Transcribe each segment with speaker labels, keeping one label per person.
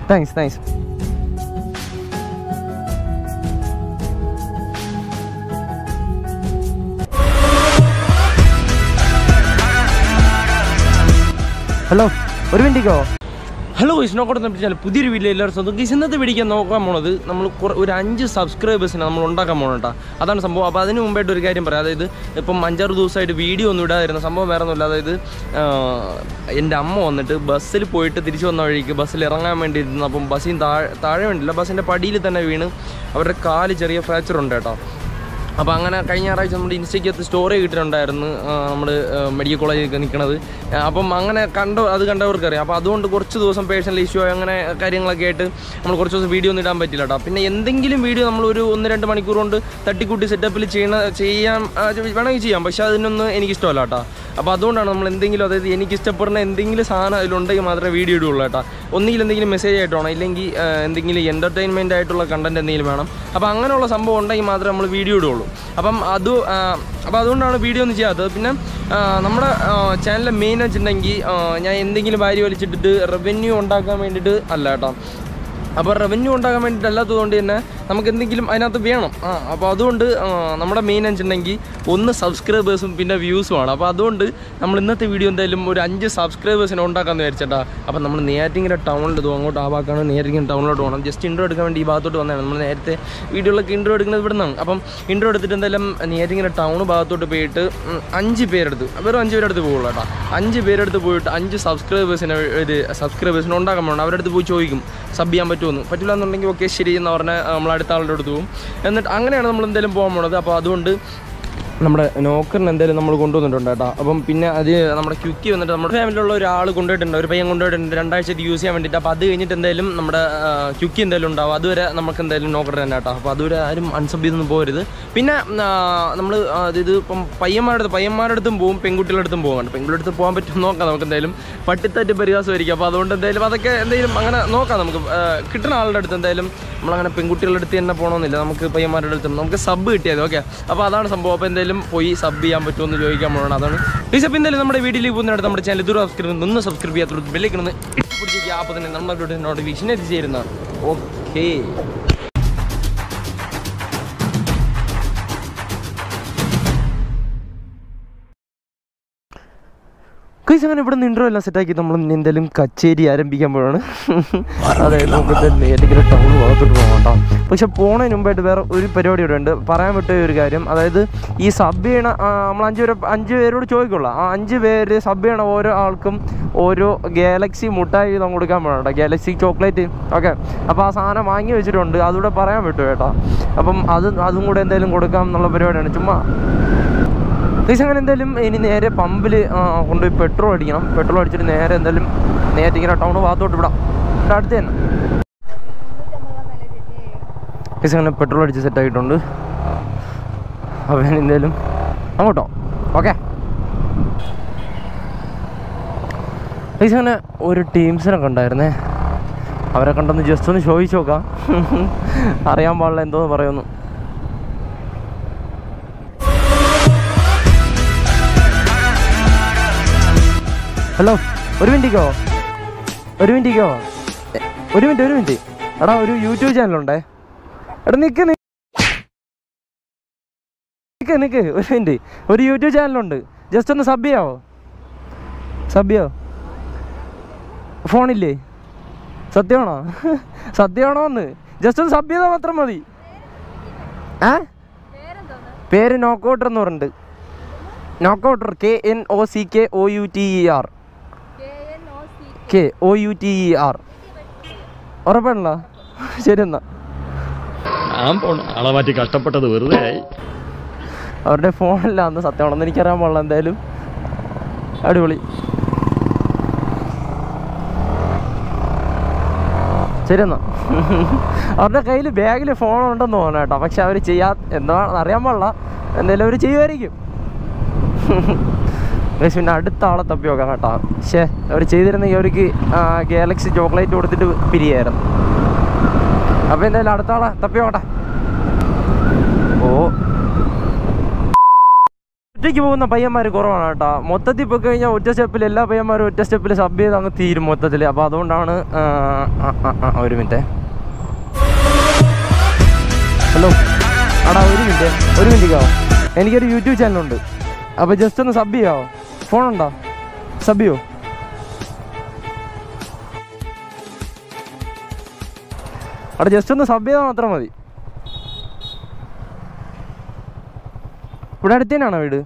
Speaker 1: Thanks thanks hello ഒരു മിനിറ്റിക്കോ hello ഇസ്നോക്കോട്ട് പറ്റിയാൽ പുതിയൊരു വീഡിയോ എല്ലാവരും സ്വന്തം ഗീസ് ഇന്നത്തെ പിടിക്കാൻ നോക്കാൻ പോണത് നമ്മൾ കുറ- ഒരു അഞ്ച് സബ്സ്ക്രൈബേഴ്സിനെ നമ്മൾ ഉണ്ടാക്കാൻ പോകണം കേട്ടോ അതാണ് സംഭവം അപ്പോൾ അതിന് മുമ്പായിട്ട് ഒരു കാര്യം പറയാം അതായത് ഇപ്പം അഞ്ചാറ് ദിവസമായിട്ട് വീഡിയോ ഒന്നും ഇടാതിരുന്ന സംഭവം വേറെ ഒന്നുമില്ല അതായത് എൻ്റെ അമ്മ വന്നിട്ട് ബസ്സിൽ പോയിട്ട് തിരിച്ചു വന്ന വഴിക്ക് ബസ്സിൽ ഇറങ്ങാൻ വേണ്ടി ഇരുന്നു അപ്പം ബസ്സിന് താഴെ താഴെ വേണ്ടില്ല ബസ്സിൻ്റെ പടിയിൽ തന്നെ വീണ് അവരുടെ കാല് ചെറിയ ഫ്രാക്ചർ ഉണ്ട് കേട്ടോ അപ്പോൾ അങ്ങനെ കഴിഞ്ഞ ഞായറാഴ്ച നമ്മുടെ ഇൻസ്റ്റയ്ക്കകത്ത് സ്റ്റോറി കിട്ടിയിട്ടുണ്ടായിരുന്നു നമ്മൾ മെഡിക്കൽ കോളേജിൽ നിൽക്കുന്നത് അപ്പം അങ്ങനെ കണ്ട അത് കണ്ടവർക്കറിയാം അപ്പോൾ അതുകൊണ്ട് കുറച്ച് ദിവസം പേഴ്സണൽ ഇഷ്യൂ അങ്ങനെ കാര്യങ്ങളൊക്കെ ആയിട്ട് നമ്മൾ കുറച്ച് ദിവസം വീഡിയോ ഒന്നും ഇടാൻ പറ്റില്ല കേട്ടോ പിന്നെ എന്തെങ്കിലും വീഡിയോ നമ്മൾ ഒരു ഒന്ന് രണ്ട് മണിക്കൂർ കൊണ്ട് തട്ടിക്കൂട്ടി സെറ്റപ്പിൽ ചെയ്യണ ചെയ്യാൻ ആ, വേണമെങ്കിൽ ചെയ്യാം പക്ഷേ അതിനൊന്നും എനിക്കിഷ്ടമല്ല കേട്ടോ അപ്പോൾ അതുകൊണ്ടാണ് നമ്മൾ എന്തെങ്കിലും അതായത് എനിക്ക് ഇഷ്ടപ്പെടുന്ന എന്തെങ്കിലും സാധനം അതിലുണ്ടെങ്കിൽ മാത്രമേ വീഡിയോ ഇടുള്ളൂ കേട്ടോ ഒന്നുകിൽ എന്തെങ്കിലും മെസ്സേജ് ആയിട്ട് വേണം ഇല്ലെങ്കിൽ ആ, എന്തെങ്കിലും എൻ്റർടൈൻമെൻ്റ് ആയിട്ടുള്ള കണ്ടന്റ് എന്തെങ്കിലും വേണം അപ്പോൾ അങ്ങനെയുള്ള സംഭവം ഉണ്ടെങ്കിൽ മാത്രമേ നമ്മൾ വീഡിയോ ഇടുള്ളൂ അപ്പം അത് ആ, അപ്പോൾ അതുകൊണ്ടാണ് വീഡിയോ ഒന്നും ചെയ്യാത്തത് പിന്നെ ആ, നമ്മുടെ ചാനലിലെ മെയിൻ വെച്ചിട്ടുണ്ടെങ്കിൽ ആ, ഞാൻ എന്തെങ്കിലും വാരി വലിച്ചിട്ടിട്ട് റവന്യൂ ഉണ്ടാക്കാൻ വേണ്ടിയിട്ട് അല്ല കേട്ടോ അപ്പോൾ റവന്യൂ ഉണ്ടാകാൻ വേണ്ടിയിട്ട് അല്ലാത്തതുകൊണ്ട് തന്നെ നമുക്ക് എന്തെങ്കിലും അതിനകത്ത് വേണം ആ അപ്പോൾ അതുകൊണ്ട് ആ, നമ്മുടെ മെയിൻ വെച്ചിട്ടുണ്ടെങ്കിൽ ഒന്ന് സബ്സ്ക്രൈബേഴ്സും പിന്നെ വ്യൂസുമാണ് അപ്പോൾ അതുകൊണ്ട് നമ്മൾ ഇന്നത്തെ വീഡിയോ എന്തായാലും ഒരു അഞ്ച് സബ്സ്ക്രൈബേഴ്സിനെ ഉണ്ടാക്കാമെന്ന് വിചാരിച്ചേട്ടാ അപ്പോൾ നമ്മൾ നേരത്തെ ടൗണിൽ ഇതും അങ്ങോട്ട് ആ ഭാഗമാണ് നേരത്തെ ടൗണിലോട്ട് പോകണം ജസ്റ്റ് ഇൻട്രോ എടുക്കാൻ വേണ്ടി ഈ ഭാഗത്തോട്ട് വന്നതാണ് നമ്മൾ നേരത്തെ വീഡിയോയിലൊക്കെ ഇൻട്രോ എടുക്കുന്നത് ഇവിടെ നിന്നാണ് അപ്പം ഇൻട്രോ എടുത്തിട്ട് എന്തായാലും നേരത്തെ ടൗൺ ഭാഗത്തോട്ട് പോയിട്ട് ഉം, അഞ്ച് പേരെടുത്ത് വെറും അഞ്ച് പേരെടുത്ത് പോകുള്ളൂ കേട്ടോ അഞ്ച് പേരെടുത്ത് പോയിട്ട് അഞ്ച് സബ്സ്ക്രൈബേഴ്സിനെ ഇത് സബ്സ്ക്രൈബേഴ്സിനെ ഉണ്ടാക്കാൻ വേണം അവരുടെ അടുത്ത് പോയി ചോദിക്കും സബ് ചെയ്യാൻ പറ്റുമെന്ന് പറ്റില്ല എന്നുണ്ടെങ്കിൽ ഓക്കെ ശരി എന്ന് പറഞ്ഞാൽ നമ്മൾ അടുത്ത ആളുടെ അടുത്ത് പോകും എന്നിട്ട് അങ്ങനെയാണ് നമ്മൾ എന്തായാലും പോകാൻ പോണത് അപ്പോൾ അതുകൊണ്ട് നമ്മുടെ നോക്കറിന് എന്തായാലും നമ്മൾ കൊണ്ടുവന്നിട്ടുണ്ട് കേട്ടോ അപ്പം പിന്നെ അത് നമ്മുടെ ക്യുക്കി വന്നിട്ട് നമ്മുടെ ഫാമിലിയുള്ള ഒരാൾ കൊണ്ടുപോയിട്ടുണ്ട് ഒരു പയ്യൻ കൊണ്ടുപോയിട്ടുണ്ട് രണ്ടാഴ്ച യൂസ് ചെയ്യാൻ വേണ്ടിയിട്ട് അപ്പോൾ അത് കഴിഞ്ഞിട്ട് എന്തായാലും നമ്മുടെ ക്യുക്കി എന്തായാലും ഉണ്ടാവും അതുവരെ നമുക്ക് എന്തായാലും നോക്കർ തന്നെ കേട്ടോ അപ്പോൾ അതുവരെ ആരും അൺസബ് ചെയ്തൊന്നും പോകരുത് പിന്നെ നമ്മൾ അതായത് ഇപ്പം പയ്യന്മാരുടെ അടുത്ത് പയ്യന്മാരുടെ അടുത്തും പോകും പെൺകുട്ടികളുടെ അടുത്തും പോകും കേട്ടോ പെൺകുട്ടികളുടെ അടുത്ത് പോകാൻ പറ്റും നോക്കാം നമുക്ക് എന്തായാലും പട്ടിത്തറ്റ് പരിഹാസമായിരിക്കും അപ്പോൾ അതുകൊണ്ട് എന്തായാലും അതൊക്കെ എന്തെങ്കിലും അങ്ങനെ നോക്കാം നമുക്ക് ആ, കിട്ടുന്ന ആളുടെ അടുത്ത് എന്തായാലും നമ്മളങ്ങനെ പെൺകുട്ടികളുടെ അടുത്ത് തന്നെ പോകണമെന്നില്ല നമുക്ക് പയ്യന്മാരുടെ അടുത്ത് നമുക്ക് സബ് കിട്ടിയത് ഓക്കെ അപ്പോൾ അതാണ് സംഭവം അപ്പോൾ എന്തായാലും പോയി സബ് ചെയ്യാൻ പറ്റുമെന്ന് ചോദിക്കാൻ പോകണം അതാണ് ഈ സബ് എന്തായാലും നമ്മുടെ വീട്ടിലേക്ക് പോകുന്നിടത്ത് നമ്മുടെ ചാനൽ ഇതുവരെ സബ്സ്ക്രൈബ് നിന്ന് സബ്സ്ക്രൈബ് ചെയ്യാത്ത ബെല്ലിക്കണമെന്ന് പിടിച്ചിരിക്കുക അപ്പോൾ തന്നെ നമ്മുടെ നോട്ടിഫിക്കേഷൻ എത്തിച്ചേരുന്നതാണ് ഓക്കേ കൈസ് അങ്ങനെ ഇവിടെ നിന്ന് ഇൻട്രോ എല്ലാം സെറ്റാക്കി നമ്മൾ ഇനി എന്തായാലും കച്ചേരി ആരംഭിക്കാൻ പോവാണ് അതായത് നമുക്ക് എന്തായാലും ഏതെങ്കിലും ടൗൺ ഭാഗത്തോട്ട് പോകാം കേട്ടോ പക്ഷെ പോണതിന് മുമ്പായിട്ട് വേറെ ഒരു പരിപാടി ഇവിടെ ഉണ്ട് പറയാൻ വിട്ട ഒരു കാര്യം അതായത് ഈ സബ് ചെയ്യണ ആ, നമ്മൾ അഞ്ച് പേര് അഞ്ച് പേരോട് ചോദിക്കുള്ളൂ ആ അഞ്ച് പേര് സബ് ചെയ്യണ ഓരോ ആൾക്കും ഓരോ ഗാലക്സി മുട്ടായി വീതം കൊടുക്കാൻ പോകണം കേട്ടോ ഗാലക്സി ചോക്ലേറ്റ് ഓക്കെ അപ്പോൾ ആ സാധനം വാങ്ങി വെച്ചിട്ടുണ്ട് അതുകൂടെ പറയാൻ വിട്ടു കേട്ടോ അപ്പം അത് അതും കൂടെ എന്തായാലും കൊടുക്കാം എന്നുള്ള പരിപാടിയാണ് ചുമ്മാ ഗൈസ് അങ്ങനെ എന്തായാലും ഇനി നേരെ പമ്പിൽ കൊണ്ടുപോയി പെട്രോൾ അടിക്കണം പെട്രോൾ അടിച്ചിട്ട് നേരെ എന്തായാലും നേരെ ഇങ്ങനെ ടൗൺ ഭാഗത്തോട്ട് വിടാം ഇവിടെ അടുത്ത് തന്നെ ഗൈസ് അങ്ങനെ പെട്രോൾ അടിച്ച് സെറ്റ് ആയിട്ടുണ്ട് അപ്പോൾ ഞാൻ എന്തായാലും അങ്ങോട്ടോ ഓക്കെ ഗൈസ് അങ്ങനെ ഒരു ടീംസിനെ കണ്ടായിരുന്നേ അവരെ കണ്ടൊന്ന് ജസ്റ്റ് ഒന്ന് ചോദിച്ചു നോക്കാം അറിയാൻ പാടില്ല എന്തോന്ന് പറയുന്നു ഹലോ ഒരു മിനിറ്റിക്കോ ഒരു മിനിറ്റിക്കോ എ, ഒരു മിനിറ്റ് ഒരു മിനിറ്റ് എടാ ഒരു യൂട്യൂബ് ചാനലുണ്ടേ എടാ നിക്ക് നി- നിക്ക് നിക്ക് ഒരു മിനിറ്റ് ഒരു യൂട്യൂബ് ചാനലുണ്ട് ജസ്റ്റ് ഒന്ന് സബ് ചെയ്യാവോ സബ് ചെയ്യോ ഫോണില്ലേ സത്യമാണോ സത്യമാണോ ഒന്ന് ജസ്റ്റ് ഒന്ന് സബ് ചെയ്താൽ മാത്രം മതി ഏ പേര് നോക്കൗട്ടർ എന്ന് പറഞ്ഞിട്ട് Knockouter K N O C K O U T E R K O U T E R ഉറപ്പാണല്ലോ ശരി എന്നാ
Speaker 2: ഞാൻ പോണ ആളെ മാറ്റി കഷ്ടപ്പെട്ടത് വെറുതെ ആയി
Speaker 1: അവരുടെ ഫോണില്ല അന്ന് സത്യമാണെന്ന് എനിക്കറിയാൻ പാടില്ല എന്തായാലും അടിപൊളി ശരി എന്നാ അവരുടെ കയ്യിൽ ബാഗിൽ ഫോൺ ഉണ്ടെന്ന് തോന്നണം കേട്ടോ പക്ഷെ അവർ ചെയ്യാ എന്താണെന്ന് അറിയാൻ പാടില്ല എന്തായാലും അവർ ചെയ്യുമായിരിക്കും ഗൈസ് പിന്നെ അടുത്ത ആളെ തപ്പി നോക്കാം കേട്ടോ പക്ഷേ അവർ ചെയ്തിരുന്നെങ്കിൽ അവർക്ക് ഗാലക്സി ചോക്ലേറ്റ് കൊടുത്തിട്ട് പിരിയായിരുന്നു അപ്പോൾ എന്തായാലും അടുത്ത ആളെ തപ്പി നോക്കട്ടെ ഓ ഒറ്റയ്ക്ക് പോകുന്ന പയ്യന്മാർ കുറവാണ് കേട്ടോ മൊത്തത്തിൽ പോയി കഴിഞ്ഞാൽ ഒറ്റ സ്റ്റെപ്പിൽ എല്ലാ പയ്യന്മാരും ഒറ്റ സ്റ്റെപ്പിൽ സബ് ചെയ്ത് അങ്ങ് തീരും മൊത്തത്തിൽ അപ്പോൾ അതുകൊണ്ടാണ് ആ, ആ, ആ, ആ, ഒരു മിനിറ്റ് ഹലോ അടാ ഒരു മിനിറ്റ് ഒരു മിനിറ്റ് കാവോ എനിക്കൊരു യൂട്യൂബ് ചാനലുണ്ട് അപ്പോൾ ജസ്റ്റ് ഒന്ന് സബ് ചെയ്യാവോ ഫോണുണ്ടോ സബ് ചെയ്യോ അവിടെ ജസ്റ്റ് ഒന്ന് സബ് ചെയ്താൽ മാത്രം മതി ഇവിടെ അടുത്ത് തന്നെയാണോ വീട്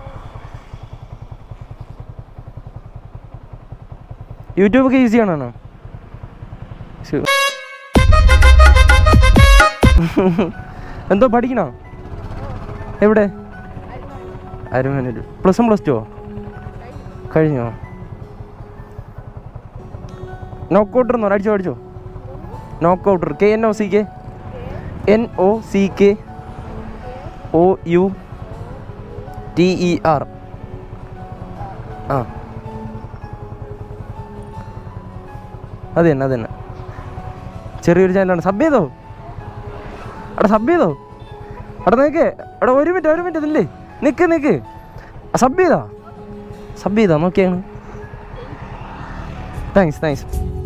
Speaker 1: യൂട്യൂബ് ഒക്കെ ഈസി ആണോ ശരി. എന്തോ പഠിക്കണോ എവിടെ അരമനൂർ പ്ലസ് വൺ പ്ലസ് ടുവോ കഴിഞ്ഞോ നോക്കൗട്ടർ എന്നോ അടിച്ചോ അടിച്ചോ Knockouter K N O C K N O C K O U T E R ആ അത് തന്നെ അത് തന്നെ ചെറിയൊരു ചാനലാണ് സബ് ചെയ്തോ അവിടെ സബ് ചെയ്തോ അവിടെ നിൽക്ക് അവിടെ ഒരു മിനിറ്റ് ഒരു മിനിറ്റ് ഇതില്ലേ നിൽക്ക് നിൽക്ക് സബ് ചെയ്താ സബ് ചെയ്താ നോക്കിയാണ് താങ്ക്സ് താങ്ക്സ്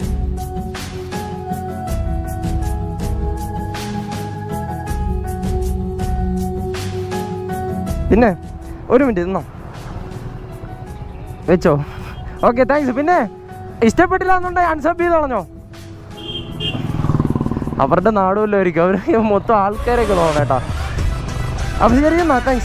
Speaker 1: പിന്നെ ഒരു മിനിറ്റ് നിന്നോ വെച്ചോ ഓക്കെ താങ്ക്സ് പിന്നെ ഇഷ്ടപ്പെട്ടില്ല എന്നുണ്ടെങ്കിൽ അൺസബ് ചെയ്ത് കളഞ്ഞോ അവരുടെ നാടുമല്ലോ ആയിരിക്കും അവർ മൊത്തം ആൾക്കാരൊക്കെ തോന്നണം കേട്ടോ അപ്പം ശരി എന്നാ താങ്ക്സ്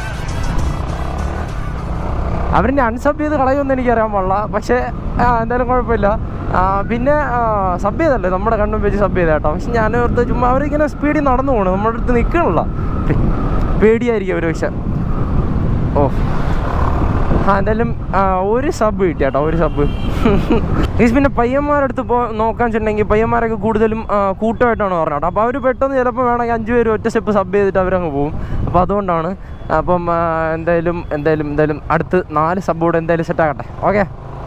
Speaker 1: അവരിനെ അൺസബ് ചെയ്ത് കളയുമെന്ന് എനിക്കറിയാൻ പാടില്ല പക്ഷേ ആ, എന്തായാലും കുഴപ്പമില്ല ആ, പിന്നെ സബ് ചെയ്തല്ലേ നമ്മുടെ കണ്ണും വെച്ച് സബ് ചെയ്ത കേട്ടോ പക്ഷെ ഞാൻ ഓർത്ത് ചുമ്മാ അവരിങ്ങനെ സ്പീഡിൽ നടന്നു പോകണം നമ്മുടെ അടുത്ത് നിൽക്കണില്ല പേടിയായിരിക്കും അവർ പക്ഷെ ഓ ആ എന്തായാലും ആ, ഒരു സബ് കിട്ടി കേട്ടോ ഒരു സബ് മീൻസ് പിന്നെ പയ്യന്മാരടുത്ത് പോ നോക്കാൻ വെച്ചിട്ടുണ്ടെങ്കിൽ പയ്യന്മാരൊക്കെ കൂടുതലും ആ, കൂട്ടമായിട്ടാണ് പറഞ്ഞത് കേട്ടോ അപ്പോൾ അവർ പെട്ടെന്ന് ചിലപ്പോൾ വേണമെങ്കിൽ അഞ്ച് പേര് ഒറ്റ സ്റ്റെപ്പ് സബ് ചെയ്തിട്ട് അവരങ്ങ് പോകും അപ്പോൾ അതുകൊണ്ടാണ് അപ്പം ആ, എന്തായാലും എന്തായാലും എന്തായാലും അടുത്ത് നാല് സബ് കൂടെ എന്തായാലും സെറ്റ് ആകട്ടെ ഓക്കെ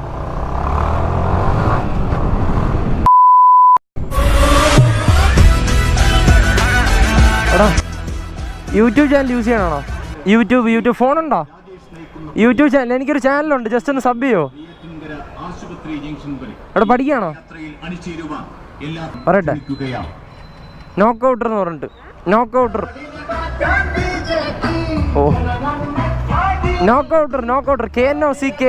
Speaker 1: എടാ യൂട്യൂബ് ചാനൽ യൂസ് ചെയ്യണോ യൂട്യൂബ് യൂട്യൂബ് ഫോണുണ്ടോ യൂട്യൂബ് ചാനൽ എനിക്കൊരു ചാനലുണ്ട് ജസ്റ്റ് ഒന്ന് സബ് ചെയ്യോ
Speaker 3: ആശുപത്രി ജംഗ്ഷൻ വരെ
Speaker 1: അവിടെ പഠിക്കുകയാണോ
Speaker 3: യാത്രയിൽ അണിചേരുവാൻ എല്ലാ
Speaker 1: പറയട്ടെ
Speaker 3: ക്ഷണിക്കുകയാണ്
Speaker 1: നോക്കൗട്ടർ എന്ന് പറഞ്ഞിട്ട് നോക്കൗട്ടർ ഓ Knockouter Knockouter K N O C K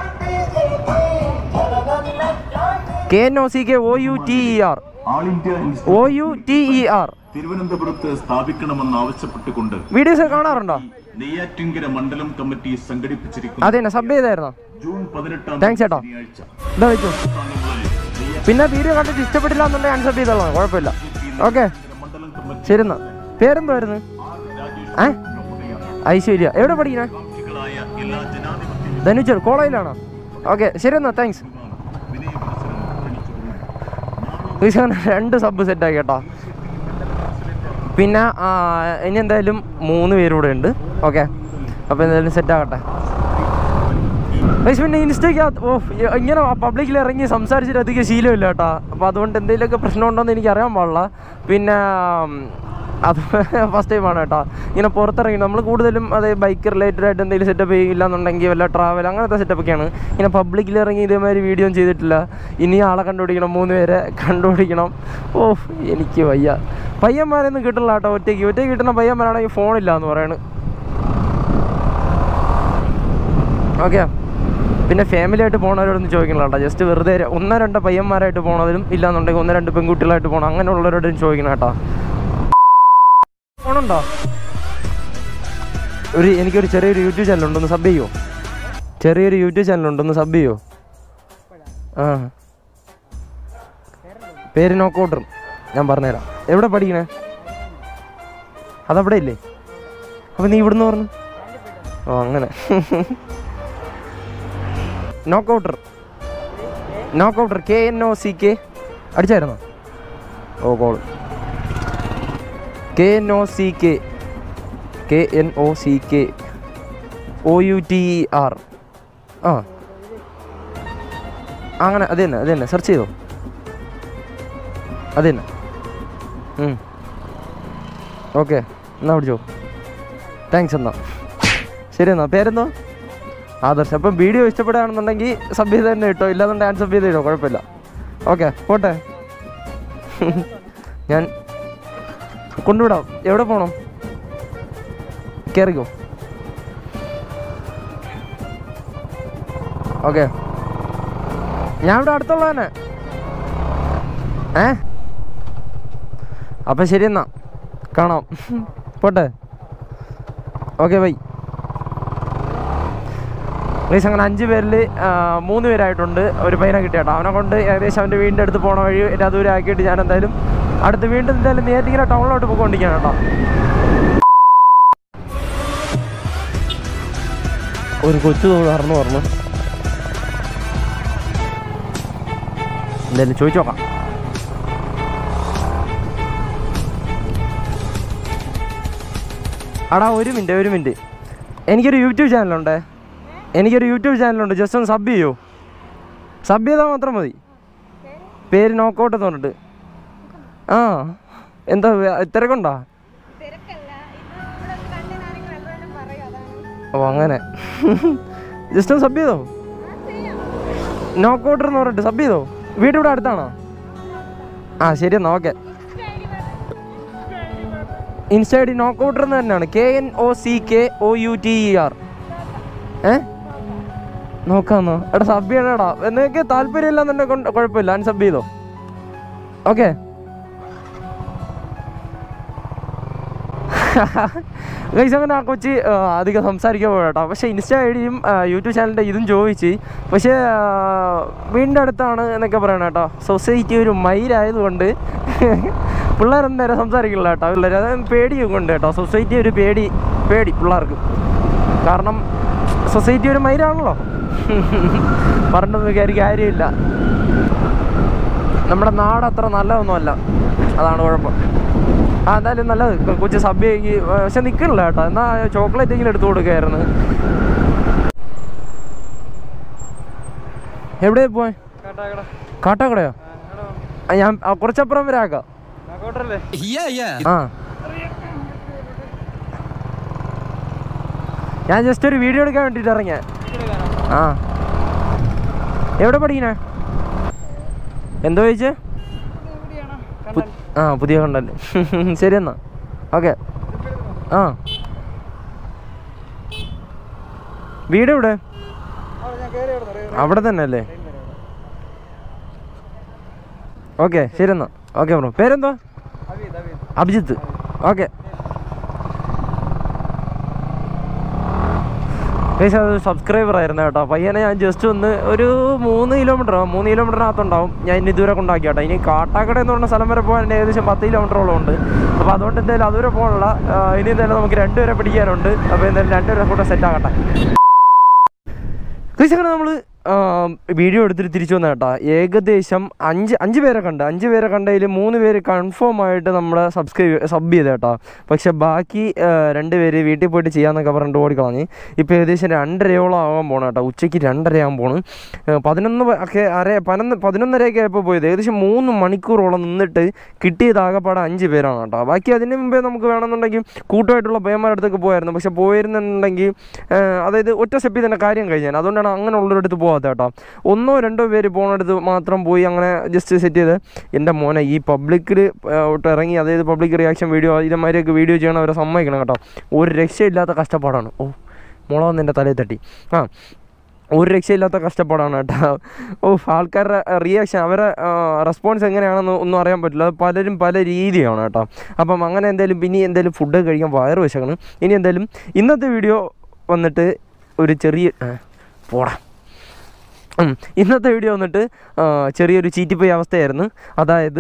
Speaker 1: K N O C K O U T E R
Speaker 3: all India
Speaker 1: O
Speaker 3: institute
Speaker 1: U T E R
Speaker 3: തിരുവനന്തപുരത്ത് സ്ഥാപിക്കണമെന്ന് ആവശ്യപ്പെട്ടുകൊണ്ട്
Speaker 1: വീഡിയോസ് കാണാറുണ്ടോ
Speaker 3: നെയ്യാറ്റിങ്കര മണ്ഡലം കമ്മിറ്റി സംഘടിപ്പിച്ചിരിക്കുന്ന
Speaker 1: അതെ സബ് ചെയ്തായിരുന്നോ
Speaker 3: ജൂൺ പതിനെട്ടാം
Speaker 1: Thanks ചേട്ടാ.
Speaker 3: ശനിയാഴ്ച
Speaker 1: ഇതാ വെച്ചു പിന്നെ വീഡിയോ കണ്ടിട്ട് ഇഷ്ടപ്പെട്ടില്ല എന്നുണ്ടെങ്കിൽ അൺസബ് ചെയ്തോളാം കുഴപ്പമില്ല ഓക്കെ
Speaker 3: മണ്ഡലം കമ്മിറ്റി
Speaker 1: ശരി എന്നാ പേരെന്തുവായിരുന്നു ഏ ഐശ്വര്യ എവിടെ പഠിക്കണേ
Speaker 3: കക്ഷികളായ എല്ലാ ജനാധിപത്യ
Speaker 1: ധനുച്ചർ കോളേജിലാണോ ഓക്കെ ശരി എന്നാ താങ്ക്സ് രണ്ട് സബ് സെറ്റാക്കി കേട്ടോ പിന്നെ ആ, ഇനി എന്തായാലും മൂന്ന് പേരും കൂടെ ഉണ്ട് ഓക്കെ അപ്പോൾ എന്തായാലും സെറ്റാകട്ടെ പക്ഷെ പിന്നെ ഇൻസ്റ്റയ്ക്കകത്ത് ഓ ഇ- ഇങ്ങനെ പബ്ലിക്കിൽ ഇറങ്ങി സംസാരിച്ചിട്ട് അധികം ശീലമില്ല കേട്ടോ അപ്പോൾ അതുകൊണ്ട് എന്തെങ്കിലുമൊക്കെ പ്രശ്നമുണ്ടോ എന്ന് എനിക്ക് അറിയാൻ പാടില്ല പിന്നെ ഉം, അത് ഫസ്റ്റ് ടൈമാണ് കേട്ടോ ഇങ്ങനെ പുറത്തിറങ്ങി നമ്മൾ കൂടുതലും അത് ബൈക്ക് റിലേറ്റഡ് ആയിട്ട് എന്തെങ്കിലും സെറ്റപ്പ് ചെയ്യില്ല എന്നുണ്ടെങ്കിൽ വല്ല ട്രാവൽ അങ്ങനത്തെ സെറ്റപ്പൊക്കെയാണ് ഇങ്ങനെ പബ്ലിക്കിൽ ഇറങ്ങി ഇതേമാതിരി വീഡിയോ ഒന്നും ചെയ്തിട്ടില്ല ഇനി ആളെ കണ്ടുപിടിക്കണം മൂന്ന് പേരെ കണ്ടുപിടിക്കണം ഓ എനിക്ക് വയ്യ പയ്യന്മാരൊന്നും കിട്ടില്ല കേട്ടോ ഒറ്റയ്ക്ക് ഒറ്റയ്ക്ക് കിട്ടുന്ന പയ്യന്മാരാണെങ്കിൽ ഫോണില്ല എന്ന് പറയണ് ഓക്കെ പിന്നെ ഫാമിലി ആയിട്ട് പോണവരോടൊന്നും ചോദിക്കണില്ല കേട്ടോ ജസ്റ്റ് വെറുതെ ര- ഒന്നോ രണ്ടോ പയ്യന്മാരായിട്ട് പോണതിലും ഇല്ലാന്നുണ്ടെങ്കിൽ ഒന്ന് രണ്ട് പെൺകുട്ടികളായിട്ട് പോകണം അങ്ങനെയുള്ളവരോടും ചോദിക്കണം കേട്ടോ ഫോണുണ്ടോ ഒരു എനിക്കൊരു ചെറിയൊരു യൂട്യൂബ് ചാനലുണ്ട് ഒന്ന് സബ് ചെയ്യോ ചെറിയൊരു യൂട്യൂബ് ചാനലുണ്ട് ഒന്ന് സബ് ചെയ്യോ ആ പേര് നോക്കൗട്ടറും ഞാൻ പറഞ്ഞുതരാം എവിടെ പഠിക്കണേ അതവിടെ ഇല്ലേ അപ്പം നീ ഇവിടുന്ന് പറഞ്ഞു ഓ അങ്ങനെ Knockouter Knockouter K N O C K അടിച്ചായിരുന്നോ ഓ call K N O C K K N O C K O U T E R ആ അങ്ങനെ അത് തന്നെ അത് തന്നെ സെർച്ച് ചെയ്തോ അത് തന്നെ ഓക്കെ എന്നാ പിടിച്ചോ താങ്ക്സ് എന്നാ ശരി എന്നാ പേരെന്തോ ആദർശ് അപ്പം വീഡിയോ ഇഷ്ടപ്പെടുകയാണെന്നുണ്ടെങ്കിൽ സബ് ചെയ്ത് തന്നെ ഇട്ടോ ഇല്ലാന്നുണ്ടെങ്കിൽ ആൻസർ ചെയ്ത് ഇട്ടോ കുഴപ്പമില്ല ഓക്കെ പോട്ടെ ഞാൻ കൊണ്ടുവിടാം എവിടെ പോകണം കയറിക്കോ ഓക്കെ ഞാൻ ഇവിടെ അടുത്തുള്ള തന്നെ ഏ അപ്പം ശരി എന്നാ കാണാം പോട്ടെ ഓക്കെ ബൈ ഗൈസ് അങ്ങനെ അഞ്ച് പേരിൽ മൂന്ന് പേരായിട്ടുണ്ട് ഒരു പയ്യനെ കിട്ടിയാട്ടോ അവനെ കൊണ്ട് ഏകദേശം അവൻ്റെ വീടിൻ്റെ അടുത്ത് പോണ വഴി എൻ്റെ അതുവരെ ആക്കിയിട്ട് ഞാൻ എന്തായാലും അടുത്ത് വീണ്ടും എന്തായാലും നേരിട്ടിങ്ങനെ ടൗണിലോട്ട് പോയിക്കൊണ്ടിരിക്കുകയാണ് കേട്ടോ ഒരു കൊച്ചു തുറന്നു പറഞ്ഞു എന്തായാലും ചോദിച്ചു നോക്കാം അടാ ഒരു മിനിറ്റ് ഒരു മിനിറ്റ് എനിക്കൊരു യൂട്യൂബ് ചാനലുണ്ട് എനിക്കൊരു യൂട്യൂബ് ചാനലുണ്ട് ജസ്റ്റ് ഒന്ന് സബ് ചെയ്യോ സബ് ചെയ്താൽ മാത്രം മതി പേര് നോക്കൗട്ട് എന്ന് പറഞ്ഞിട്ട് ആ എന്താ വേ- തിരക്കുണ്ടോ
Speaker 4: തിരക്കല്ല ഇത് ഇവിടെ കണ്ടിന് ആരെങ്കിലും വല്ലവരും പറയും അതാണ്
Speaker 1: ഓ അങ്ങനെ ജസ്റ്റ് ഒന്ന് സബ് ചെയ്തോ
Speaker 4: ആ ചെയ്യാം
Speaker 1: നോക്കൗട്ടർ എന്ന് പറഞ്ഞിട്ട് സബ് ചെയ്തോ വീട് ഇവിടെ അടുത്താണോ ആ ശരി എന്നാ ഓക്കെ ഇൻസ്റ്റ ഐ ഡി നോക്കൗട്ടർ എന്ന് തന്നെയാണ് K N O C K O U T E R ഏ നോക്കാന്നോ എടാ സബ് ചെയ്യണടാ നിങ്ങൾക്ക് താല്പര്യം ഇല്ലെന്നുണ്ടെ കൊണ്ട് കുഴപ്പമില്ല അൺ സബ് ചെയ്തോ ഓക്കെ ഗൈസ് അങ്ങനെ ആ കൊച്ചി ആ, അധികം സംസാരിക്കാൻ പോകട്ടോ പക്ഷേ ഇൻസ്റ്റ ഐ ഡിയും യൂട്യൂബ് ചാനലിൻ്റെ ഇതും ചോദിച്ച് പക്ഷേ ആ, വീടിൻ്റെ അടുത്താണ് എന്നൊക്കെ പറയണം കേട്ടോ സൊസൈറ്റി ഒരു മയിലായതുകൊണ്ട് പിള്ളേരൊന്നും നേരെ സംസാരിക്കില്ല കേട്ടോ പിള്ളേർ അത് പേടിയും കൊണ്ട് കേട്ടോ സൊസൈറ്റി ഒരു പേടി പേടി പിള്ളേർക്ക് കാരണം സൊസൈറ്റി ഒരു മയിലാണല്ലോ പറഞ്ഞൊന്നും വിചാരിക്കാൻ കാര്യമില്ല നമ്മുടെ നാട് അത്ര നല്ലതൊന്നുമല്ല അതാണ് കുഴപ്പം ആ എന്തായാലും നല്ലത് കൊ- കൊച്ചു സബ് ചെയ്യി പക്ഷെ നിൽക്കണില്ല കേട്ടോ എന്നാ ചോക്ലേറ്റ് എങ്കിലും എടുത്തു കൊടുക്കായിരുന്നു എവിടെ പോയി കാട്ടാക്കടയോ ആ, ഞാൻ ആ, കുറച്ചപ്പുറം വരെ ആക്കാം ആ ഞാൻ ജസ്റ്റ് ഒരു വീഡിയോ എടുക്കാൻ വേണ്ടിട്ട് ഇറങ്ങിയ ആ എവിടെ പഠിക്കണേ എന്തോ ചോദിച്ചേ പു- ആ പുതിയ കണ്ടല്ലേ ശരി എന്നാ ഓക്കെ ആ വീട് എവിടെ അവിടെ തന്നെ അല്ലേ ഓക്കെ ശരി എന്നാ ഓക്കെ ബ്രോ പേരെന്തോ അഭിജിത്ത് ഓക്കെ ഗൈസ് അത് സബ്സ്ക്രൈബർ ആയിരുന്നു കേട്ടോ പയ്യനെ ഞാൻ ജസ്റ്റ് ഒന്ന് ഒരു മൂന്ന് കിലോമീറ്റർ മൂന്ന് കിലോമീറ്ററിനകത്തുണ്ടാവും ഞാൻ ഇനി ഇതുവരെ കൊണ്ടാക്കി കേട്ടോ ഇനി കാട്ടാക്കട എന്ന് പറഞ്ഞ സ്ഥലം വരെ പോകാൻ ഏകദേശം പത്ത് കിലോമീറ്ററോളം ഉണ്ട് അപ്പോൾ അതുകൊണ്ട് എന്തായാലും അതുവരെ പോകാനുള്ള ആ, ഇനി എന്തായാലും നമുക്ക് രണ്ടുപേരെ പിടിക്കാനുണ്ട് അപ്പോൾ എന്തായാലും രണ്ടുപേരെ കൂടെ സെറ്റ് ആകട്ടെ ഗൈസ് അങ്ങനെ നമ്മൾ വീഡിയോ എടുത്തിട്ട് തിരിച്ചു വന്ന കേട്ടോ ഏകദേശം അഞ്ച് അഞ്ച് പേരെ കണ്ട് അഞ്ച് പേരെ കണ്ടതിൽ മൂന്ന് പേര് കൺഫേം ആയിട്ട് നമ്മളെ സബ്സ്ക്രൈബ് സബ് ചെയ്ത് കേട്ടോ പക്ഷെ ബാക്കി ആ, രണ്ട് പേര് വീട്ടിൽ പോയിട്ട് ചെയ്യാന്നൊക്കെ പറഞ്ഞിട്ട് ഓടിക്കളഞ്ഞ് ഇപ്പോൾ ഏകദേശം രണ്ടരയോളം ആവാൻ പോകണം കേട്ടോ ഉച്ചയ്ക്ക് രണ്ടര ആകാൻ പോണ് ആ, പതിനൊന്ന് പ- ഒക്കെ അര പതിനൊന്ന് പതിനൊന്നരയൊക്കെ ആയപ്പോൾ പോയത് ഏകദേശം മൂന്ന് മണിക്കൂറോളം നിന്നിട്ട് കിട്ടിയത് ആകെപ്പാടെ അഞ്ച് പേരാണ് കേട്ടോ ബാക്കി അതിന് മുമ്പേ നമുക്ക് വേണമെന്നുണ്ടെങ്കിൽ കൂട്ടമായിട്ടുള്ള പയ്യന്മാരുടെ അടുത്തൊക്കെ പോയായിരുന്നു പക്ഷെ പോയിരുന്നുണ്ടെങ്കിൽ ആ, അതായത് ഒറ്റ സ്റ്റെപ്പിൽ തന്നെ കാര്യം കഴിഞ്ഞാൽ അതുകൊണ്ടാണ് അങ്ങനെ ഉള്ളൊരിടത്ത് പോകാത്ത കേട്ടോ ഒന്നോ രണ്ടോ പേര് പോകുന്നിടത്ത് മാത്രം പോയി അങ്ങനെ ജസ്റ്റ് സെറ്റ് ചെയ്ത് എൻ്റെ മോനെ ഈ പബ്ലിക്കിൽ ഇറങ്ങി അതായത് പബ്ലിക് റിയാക്ഷൻ വീഡിയോ ഇതേമാതിരിയൊക്കെ വീഡിയോ ചെയ്യണം അവരെ സമ്മതിക്കണം കേട്ടോ ഒരു രക്ഷയില്ലാത്ത കഷ്ടപ്പാടാണ് ഓ മുള വന്ന് എൻ്റെ തലയിൽ തട്ടി ആ ഒരു രക്ഷയില്ലാത്ത കഷ്ടപ്പാടാണ് കേട്ടോ ഓ ആൾക്കാരുടെ റിയാക്ഷൻ അവരെ റെസ്പോൺസ് എങ്ങനെയാണെന്ന് ഒന്നും അറിയാൻ പറ്റില്ല അത് പലരും പല രീതിയാണ് കേട്ടോ അപ്പം അങ്ങനെ എന്തായാലും പിന്നെ എന്തായാലും ഫുഡ് കഴിക്കാൻ വയറ് വെച്ചേക്കണം ഇനി എന്തായാലും ഇന്നത്തെ വീഡിയോ വന്നിട്ട് ഒരു ചെറിയ ആ, പോടാ ഉം. ഇന്നത്തെ വീഡിയോ വന്നിട്ട് ആ, ചെറിയൊരു ചീറ്റിപ്പോയി അവസ്ഥയായിരുന്നു അതായത്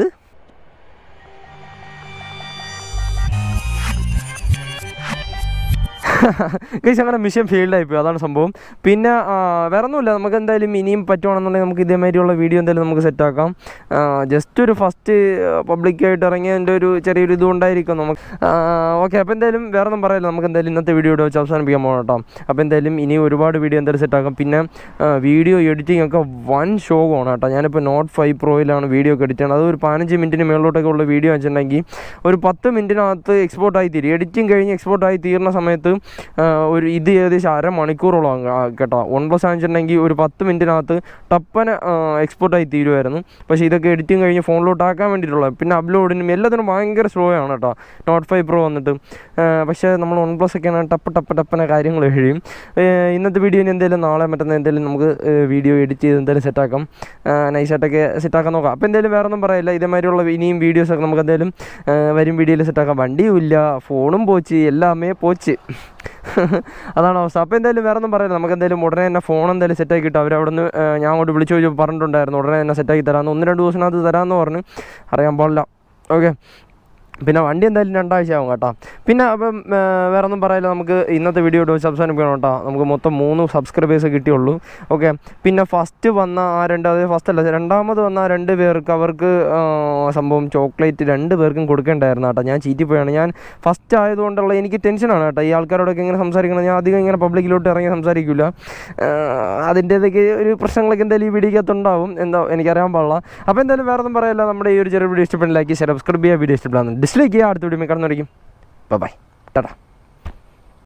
Speaker 1: ഗൈസ് അങ്ങനെ മിഷൻ ഫീൽഡായി പോയി അതാണ് സംഭവം പിന്നെ ആ, വേറെ ഒന്നുമില്ല നമുക്ക് എന്തായാലും ഇനിയും പറ്റുവാണെന്നുണ്ടെങ്കിൽ നമുക്ക് ഇതേമാതിരിയുള്ള വീഡിയോ എന്തായാലും നമുക്ക് സെറ്റാക്കാം ജസ്റ്റ് ഒരു ഫസ്റ്റ് പബ്ലിക്കായിട്ട് ഇറങ്ങിയതിൻ്റെ ഒരു ചെറിയൊരു ഇത് ഉണ്ടായിരിക്കും നമുക്ക് ഓക്കെ അപ്പോൾ എന്തായാലും വേറെ ഒന്നും പറയില്ല നമുക്ക് എന്തായാലും ഇന്നത്തെ വീഡിയോ ഇവിടെ വെച്ച് അവസാനിപ്പിക്കാൻ പോകണം കേട്ടോ അപ്പോൾ എന്തായാലും ഇനി ഒരുപാട് വീഡിയോ എന്തായാലും സെറ്റാക്കാം പിന്നെ വീഡിയോ എഡിറ്റിംഗ് ഒക്കെ വൻ ഷോകമാണ് കേട്ടോ ഞാനിപ്പോൾ നോട്ട് ഫൈവ് പ്രോയിലാണ് വീഡിയോ ഒക്കെ എഡിറ്റ് ചെയ്യുന്നത് അത് ഒരു പതിനഞ്ച് മിനിറ്റിന് മേളിലോട്ടൊക്കെ ഉള്ള വീഡിയോ വെച്ചിട്ടുണ്ടെങ്കിൽ ഒരു പത്ത് മിനിറ്റിനകത്ത് എക്സ്പോർട്ട് ആയി തീരും എഡിറ്റിംഗ് കഴിഞ്ഞ് എക്സ്പോർട്ട് ആയി തീരുന്ന സമയത്ത് ആ, ഒരു ഇത് ഏകദേശം അരമണിക്കൂറോളം അങ്ങ് ആ, കേട്ടോ വൺ പ്ലസ് വാങ്ങിച്ചിട്ടുണ്ടെങ്കിൽ ഒരു പത്ത് മിനിറ്റിനകത്ത് ടപ്പന എക്സ്പോർട്ടായി തീരുമായിരുന്നു പക്ഷേ ഇതൊക്കെ എഡിറ്റിംഗ് കഴിഞ്ഞ് ഫോണിലോട്ട് ആക്കാൻ വേണ്ടിയിട്ടുള്ള പിന്നെ അപ്ലോഡിനും എല്ലാത്തിനും ഭയങ്കര സ്ലോ ആണ് കേട്ടോ നോട്ട് ഫൈവ് പ്രോ വന്നിട്ട് ആ, പക്ഷേ നമ്മൾ വൺ പ്ലസ് ഒക്കെയാണ് ടപ്പ് ടപ്പ് ടപ്പന കാര്യങ്ങൾ കഴിയും ഇന്നത്തെ വീഡിയോന് എന്തെങ്കിലും നാളെ മറ്റന്ന എന്തെങ്കിലും നമുക്ക് വീഡിയോ എഡിറ്റ് ചെയ്ത് എന്തായാലും സെറ്റാക്കാം നൈസായിട്ടൊക്കെ സെറ്റാക്കാൻ നോക്കാം അപ്പോൾ എന്തായാലും വേറെ ഒന്നും പറയില്ല ഇതേമാതിരിയുള്ള ഇനിയും വീഡിയോസൊക്കെ നമുക്ക് എന്തായാലും ആ, വരും വീഡിയോയിൽ സെറ്റാക്കാം വണ്ടിയും ഇല്ല ഫോണും പോച്ച് എല്ലാമേ പോച്ച് അതാണ് അവസ്ഥ അപ്പോൾ എന്തായാലും വേറെ ഒന്നും പറയില്ല നമുക്ക് എന്തായാലും ഉടനെ തന്നെ ഫോൺ എന്തായാലും സെറ്റാക്കി കിട്ടും അവർ അവിടെ നിന്ന് ഞാൻ അങ്ങോട്ട് വിളിച്ചു ചോദിച്ചു പറഞ്ഞിട്ടുണ്ടായിരുന്നു ഉടനെ തന്നെ സെറ്റാക്കി തരാമെന്ന് ഒന്ന് രണ്ട് ദിവസത്തിനകത്ത് തരാമെന്ന് പറഞ്ഞു അറിയാൻ പാടില്ല ഓക്കെ പിന്നെ വണ്ടി എന്തായാലും രണ്ടാഴ്ച ആവും കേട്ടോ പിന്നെ അപ്പം ആ, വേറെ ഒന്നും പറയില്ല നമുക്ക് ഇന്നത്തെ വീഡിയോ വെച്ച് അവസാനിപ്പിക്കണം കേട്ടോ നമുക്ക് മൊത്തം മൂന്ന് സബ്സ്ക്രൈബേഴ്സ് കിട്ടിയുള്ളൂ ഓക്കെ പിന്നെ ഫസ്റ്റ് വന്ന ആ രണ്ട് അതായത് ഫസ്റ്റ് അല്ല രണ്ടാമത് വന്ന ആ രണ്ട് പേർക്ക് അവർക്ക് ആ, സംഭവം ചോക്ലേറ്റ് രണ്ട് പേർക്കും കൊടുക്കേണ്ടായിരുന്നു കേട്ടോ ഞാൻ ചീറ്റിപ്പോയാണ് ഞാൻ ഫസ്റ്റ് ആയതുകൊണ്ടുള്ള എനിക്ക് ടെൻഷനാണ് കേട്ടോ ഈ ആൾക്കാരോടൊക്കെ ഇങ്ങനെ സംസാരിക്കണം ഞാൻ അധികം ഇങ്ങനെ പബ്ലിക്കിലോട്ട് ഇറങ്ങി സംസാരിക്കില്ല അതിൻ്റേതൊക്കെ ഒരു പ്രശ്നങ്ങളൊക്കെ എന്തായാലും ഈ വീഡിയോക്കകത്ത് ഉണ്ടാവും എന്താ എനിക്കറിയാൻ പാടില്ല അപ്പോൾ എന്തായാലും വേറെ ഒന്നും പറയില്ല നമ്മുടെ ഈ ഒരു ചെറിയ വീഡിയോ ഇഷ്ടപ്പെട്ടില്ല ലൈക്ക് സബ്സ്ക്രൈബ് ചെയ്യുക വീഡിയോ ഇഷ്ടപ്പെടാന്ന് ഡിസ്ലൈക്ക് ചെയ്യുക അടുത്ത വീഡിയോ കടന്നു ബൈ ബൈ ടാറ്റാ